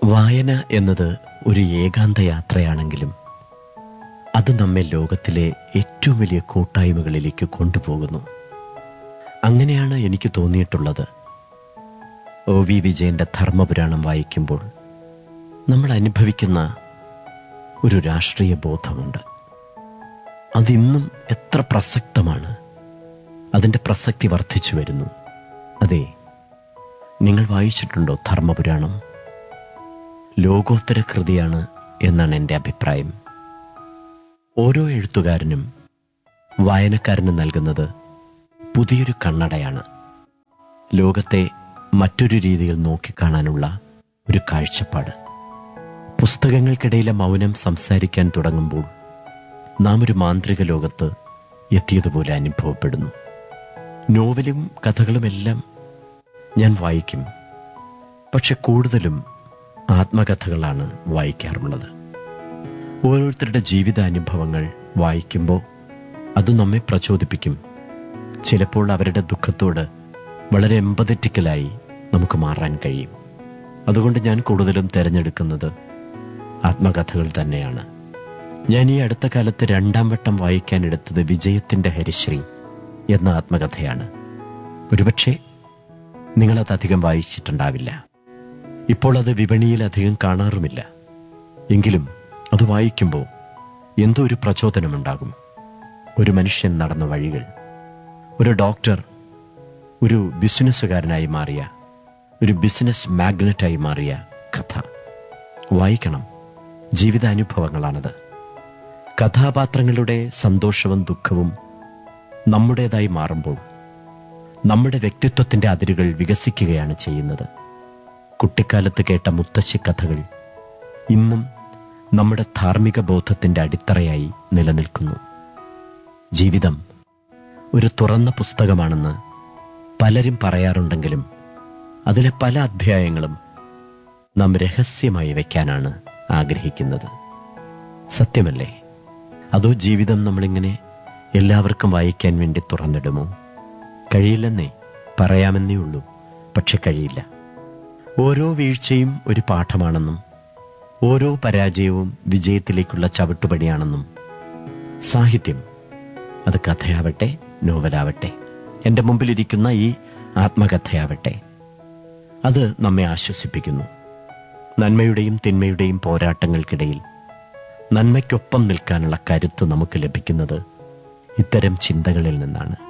വായന എന്നത് ഒരു ഏകാന്ത യാത്രയാണെങ്കിലും അത് നമ്മെ ലോകത്തിലെ ഏറ്റവും വലിയ കൂട്ടായ്മകളിലേക്ക് കൊണ്ടുപോകുന്നു അങ്ങനെയാണ് എനിക്ക് തോന്നിയിട്ടുള്ളത് ഒ വി വിജയന്റെ ധർമ്മപുരാണം വായിക്കുമ്പോൾ നമ്മൾ അനുഭവിക്കുന്ന ഒരു രാഷ്ട്രീയ ബോധമുണ്ട് അതിന്നും എത്ര പ്രസക്തമാണ് അതിന്റെ പ്രസക്തി വർദ്ധിച്ചു വരുന്നു അതെ നിങ്ങൾ വായിച്ചിട്ടുണ്ടോ ധർമ്മപുരാണം ലോകോത്തര കൃതിയാണ് എന്നാണ് എൻ്റെ അഭിപ്രായം ഓരോ എഴുത്തുകാരനും വായനക്കാരന് നൽകുന്നത് പുതിയൊരു കണ്ണടയാണ് ലോകത്തെ മറ്റൊരു രീതിയിൽ നോക്കിക്കാണാനുള്ള ഒരു കാഴ്ചപ്പാട് പുസ്തകങ്ങൾക്കിടയിലെ മൗനം സംസാരിക്കാൻ തുടങ്ങുമ്പോൾ നാം ഒരു മാന്ത്രിക ലോകത്ത് എത്തിയതുപോലെ അനുഭവപ്പെടുന്നു നോവലും കഥകളുമെല്ലാം ഞാൻ വായിക്കും പക്ഷെ കൂടുതലും ആത്മകഥകളാണ് വായിക്കാറുള്ളത് ഓരോരുത്തരുടെ ജീവിതാനുഭവങ്ങൾ വായിക്കുമ്പോൾ അത് നമ്മെ പ്രചോദിപ്പിക്കും ചിലപ്പോൾ അവരുടെ ദുഃഖത്തോട് വളരെ എമ്പതറ്റിക്കലായി നമുക്ക് മാറാൻ കഴിയും അതുകൊണ്ട് ഞാൻ കൂടുതലും തിരഞ്ഞെടുക്കുന്നത് ആത്മകഥകൾ തന്നെയാണ് ഞാൻ ഈ അടുത്ത കാലത്ത് രണ്ടാം വട്ടം വായിക്കാനെടുത്തത് വിജയത്തിന്റെ ഹരിശ്രീ എന്ന ആത്മകഥയാണ് ഒരുപക്ഷെ നിങ്ങളത് അധികം വായിച്ചിട്ടുണ്ടാവില്ല ഇപ്പോൾ അത് വിപണിയിൽ അധികം കാണാറുമില്ല എങ്കിലും അത് വായിക്കുമ്പോൾ എന്തോ ഒരു പ്രചോദനമുണ്ടാകും ഒരു മനുഷ്യൻ നടന്ന വഴികൾ ഒരു ഡോക്ടർ ഒരു ബിസിനസ്സുകാരനായി മാറിയ ഒരു ബിസിനസ് മാഗ്നറ്റായി മാറിയ കഥ വായിക്കണം ജീവിതാനുഭവങ്ങളാണത് കഥാപാത്രങ്ങളുടെ സന്തോഷവും ദുഃഖവും നമ്മുടേതായി മാറുമ്പോൾ നമ്മുടെ വ്യക്തിത്വത്തിന്റെ അതിരുകൾ വികസിക്കുകയാണ് ചെയ്യുന്നത് കുട്ടിക്കാലത്ത് കേട്ട മുത്തശ്ശി കഥകൾ ഇന്നും നമ്മുടെ ധാർമ്മിക ബോധത്തിന്റെ അടിത്തറയായി നിലനിൽക്കുന്നു ജീവിതം ഒരു തുറന്ന പുസ്തകമാണെന്ന് പലരും പറയാറുണ്ടെങ്കിലും അതിലെ പല അധ്യായങ്ങളും നാം രഹസ്യമായി വയ്ക്കാനാണ് ആഗ്രഹിക്കുന്നത് സത്യമല്ലേ അതോ ജീവിതം നമ്മളിങ്ങനെ എല്ലാവർക്കും വായിക്കാൻ വേണ്ടി തുറന്നിടുമോ കഴിയില്ലെന്നേ പറയാമെന്നേ ഉള്ളൂ പക്ഷെ കഴിയില്ല ഓരോ വീഴ്ചയും ഒരു പാഠമാണെന്നും ഓരോ പരാജയവും വിജയത്തിലേക്കുള്ള ചവിട്ടുപടിയാണെന്നും സാഹിത്യം അത് കഥയാവട്ടെ നോവലാവട്ടെ എൻ്റെ മുമ്പിലിരിക്കുന്ന ഈ ആത്മകഥയാവട്ടെ അത് നമ്മെ ആശ്വസിപ്പിക്കുന്നു നന്മയുടെയും തിന്മയുടെയും പോരാട്ടങ്ങൾക്കിടയിൽ നന്മയ്ക്കൊപ്പം നിൽക്കാനുള്ള കരുത്ത് നമുക്ക് ലഭിക്കുന്നത് ഇത്തരം ചിന്തകളിൽ നിന്നാണ്